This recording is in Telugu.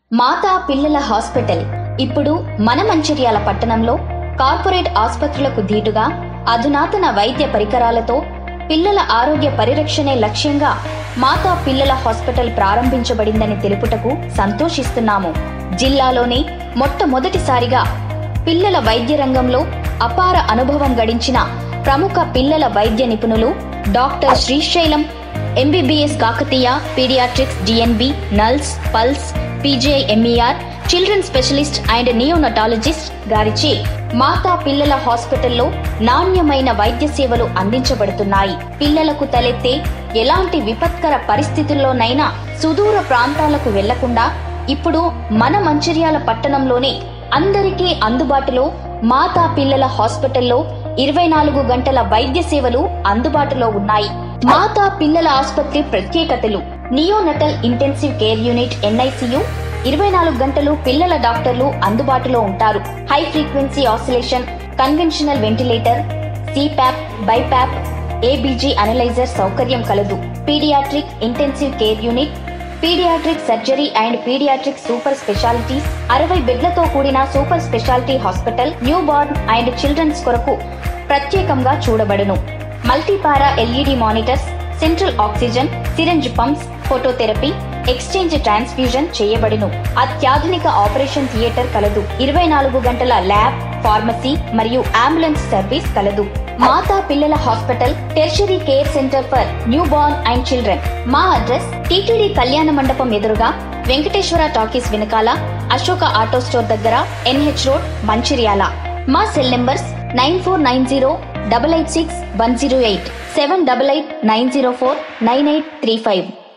మాతా పిల్లల హాస్పిటల్ ఇప్పుడు మన మంచిర్యాల పట్టణంలో కార్పొరేట్ ఆసుపత్రులకు ధీటుగా అధునాతన వైద్య పరికరాలతో పిల్లల ఆరోగ్య పరిరక్షణే లక్ష్యంగా మాతా పిల్లల హాస్పిటల్ ప్రారంభించబడిందని తెలుపుటకు సంతోషిస్తున్నాము జిల్లాలోనే మొట్టమొదటిసారిగా పిల్లల వైద్య రంగంలో అపార అనుభవం గడించిన ప్రముఖ పిల్లల వైద్య నిపుణులు doctor Srisailam MBBS Kakatiya paediatrics DNB నల్స్ పల్స్ PGI MER children specialist and neonatologist గారిచే మాతా పిల్లల హాస్పిటల్లో నాణ్యమైన వైద్య సేవలు అందించబడుతున్నాయి పిల్లలకు తలెత్తే ఎలాంటి విపత్కర పరిస్థితుల్లోనైనా సుదూర ప్రాంతాలకు వెళ్లకుండా ఇప్పుడు మన మంచిర్యాల పట్టణంలోనే అందరికీ అందుబాటులో మాతా పిల్లల హాస్పిటల్లో ఇరవై నాలుగు గంటల వైద్య సేవలు అందుబాటులో ఉన్నాయి మాతా పిల్లల ఆసుపత్రి ప్రత్యేకతలు neonatal intensive care unit NICU ఇరవై నాలుగు గంటలు పిల్లల డాక్టర్లు అందుబాటులో ఉంటారు high frequency oscillation conventional ventilator CPAP BiPAP ABG analyser సౌకర్యం కలదు paediatric intensive care unit paediatric surgery and paediatric super specialities అరవై బెడ్లతో కూడిన super speciality hospital newborn and children's కొరకు ప్రత్యేకంగా చూడబడును multipara LED monitors central oxygen syringe pumps phototherapy exchange transfusion చేయబడును అత్యాధునిక ఆపరేషన్ థియేటర్ కలదు ఇరవై నాలుగు గంటల ల్యాబ్ ఫార్మసీ మరియు అంబులెన్స్ సర్వీస్ కలదు మాతా పిల్లల hospital tertiary care centre for newborn and children మా అడ్రస్ టీటీడీ కళ్యాణ మండపం ఎదురుగా వెంకటేశ్వర టాకీస్ వెనకాల అశోక ఆటో స్టోర్ దగ్గర ఎన్హెచ్ రోడ్ మంచిర్యాల మా cell numbers nine four nine zero double eight six one zero eight seven double eight nine zero four nine eight three five